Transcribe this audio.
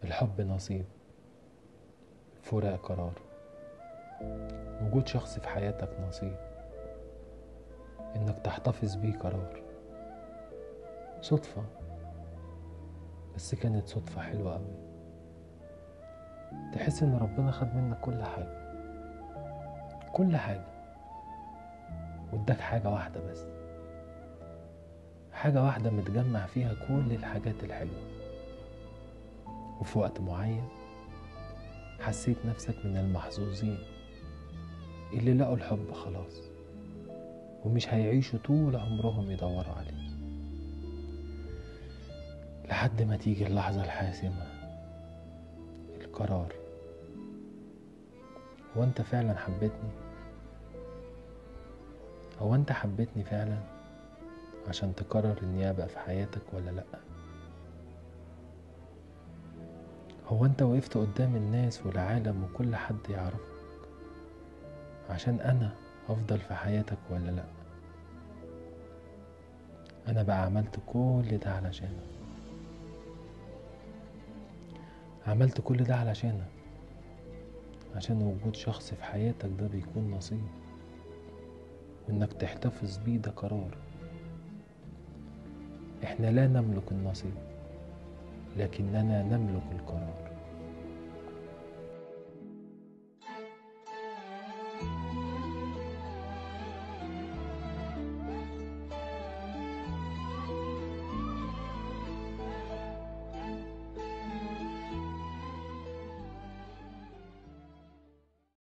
الحب نصيب الفراق قرار وجود شخص في حياتك نصيب انك تحتفظ بيه قرار صدفة بس كانت صدفة حلوة أوي تحس إن ربنا خد منك كل حاجة كل حاجة واداك حاجة واحدة بس حاجة واحدة متجمع فيها كل الحاجات الحلوة وفي وقت معين حسيت نفسك من المحظوظين اللي لقوا الحب خلاص ومش هيعيشوا طول عمرهم يدوروا عليه لحد ما تيجي اللحظة الحاسمة القرار هو انت فعلا حبيتني هو انت حبيتني فعلا عشان تقرر اني ابقى في حياتك ولا لا هو انت وقفت قدام الناس والعالم وكل حد يعرفك عشان انا افضل في حياتك ولا لا انا بقى عملت كل ده علشانك عملت كل ده علشانك عشان وجود شخص في حياتك ده بيكون نصيب وانك تحتفظ بيه ده قرار احنا لا نملك النصيب لكننا نملك القرار